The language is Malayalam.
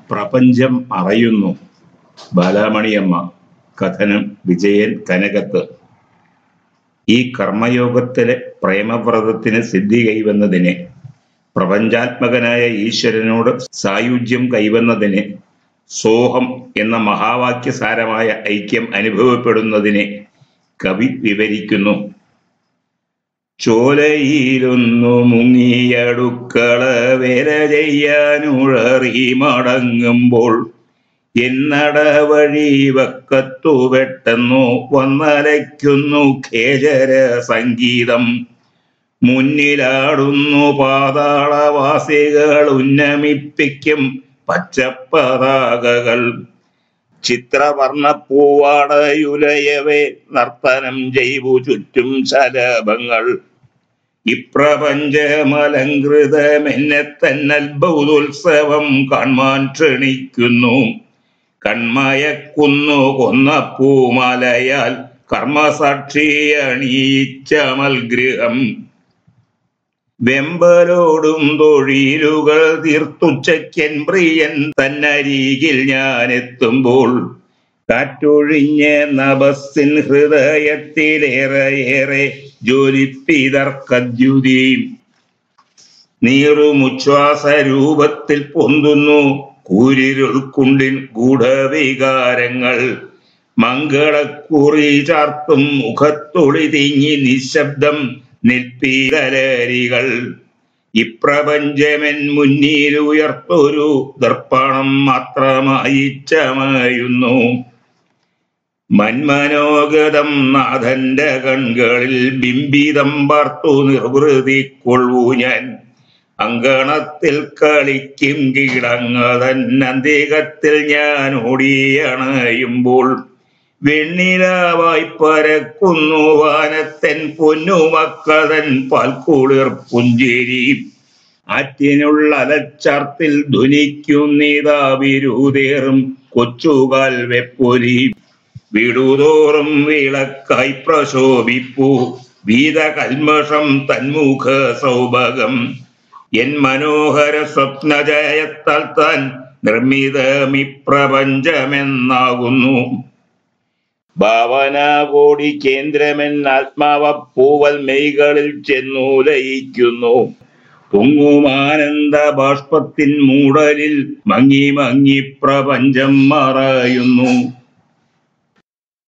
പ്രപഞ്ചം അറിയുന്നു ബാലാമണിയമ്മ കഥനം വിജയൻ കനകത്ത് ഈ കർമ്മയോഗത്തിലെ പ്രേമവ്രതത്തിന് സിദ്ധി കൈവന്നതിന് പ്രപഞ്ചാത്മകനായ ഈശ്വരനോട് സായുജ്യം കൈവന്നതിന് സോഹം എന്ന മഹാവാക്യസാരമായ ഐക്യം അനുഭവപ്പെടുന്നതിനെ കവി വിവരിക്കുന്നു ചോലയിലൊന്നു മുങ്ങിയടുക്കള വേല ചെയ്യാനുഴറി മടങ്ങുമ്പോൾ എന്നട വഴി വക്കത്തു പെട്ടെന്നു വന്നലയ്ക്കുന്നു ഖേജര സംഗീതം മുന്നിലാടുന്നു പാതാളവാസികൾ ഉന്നമിപ്പിക്കും പച്ചപ്പതാകകൾ ചിത്രവർണ്ണപ്പൂവാടയുലയവേ നർത്തനം ചെയ്തു ചുറ്റും ശലഭങ്ങൾ ഇപ്രപഞ്ചമലങ്കൃതമെന്നെ തന്നത്ഭുതോത്സവം കാണുവാൻ ക്ഷണിക്കുന്നു കൺമയക്കുന്നു കൊന്ന പൂമലയാൽ കർമ്മസാക്ഷി അണിയിച്ചമൽ ഗൃഹം വെമ്പലോടും തൊഴിലുകൾ തീർത്തുച്ചയ്ക്കൻ പ്രിയൻ തന്നരികിൽ ഞാൻ എത്തുമ്പോൾ കാറ്റൊഴിഞ്ഞ നഭസിൻ ഹൃദയത്തിലേറെയേറെ ജ്വലിപ്പിതർക്കദ്യുതി നീറുമുച്ഛ്വാസ രൂപത്തിൽ പൊന്തുന്നു കൂരിരുൾക്കുണ്ടിൻ ഗൂഢവികാരങ്ങൾ മംഗളക്കുറി ചാർത്തും മുഖത്തൊളി തിങ്ങി നിശബ്ദം നിൽപ്പീതലരികൾ ഇപ്രപഞ്ചമൻ മുന്നിൽ ഉയർത്തൊരു ദർപ്പണം മാത്രമായി ചമയുന്നു മന്മനോഗതം നാഥന്റെ കൺകളിൽ ബിംബിതം പാർത്തു നിർവൃതി കൊള്ളൂ ഞാൻ അങ്കണത്തിൽ കളിക്കും കീടങ്ങതന്നന്തികത്തിൽ ഞാൻ ഓടിയണയുമ്പോൾ വെണ്ണിലാവായി പരക്കുന്നു വാനത്തൻ പൊന്നുമക്കളൻ പാൽക്കുളിർ പുഞ്ചേരി ആറ്റിനുള്ള അലച്ചാർത്തിൽ ധ്വനിക്കുന്നിതാ വിരുതേറും കൊച്ചുകാൽ വെപ്പൊലി വീടുതോറും വിളക്കായി പ്രശോഭിപ്പൂ വീതകൽമഷം തന്മുഖ സൗഭകം എൻ മനോഹര സ്വപ്നജയത്താൽ താൻ നിർമ്മിതമിപ്രപഞ്ചമെന്നാകുന്നു ഭാവനാകോടി കേന്ദ്രമെൻ ആത്മാവ പൂവൽ മെയ്കളിൽ ചെന്നു ലയിക്കുന്നു പൊങ്ങുമാനന്ദ ബാഷ്പത്തിൻ മൂടലിൽ മങ്ങി മങ്ങി പ്രപഞ്ചം മറയുന്നു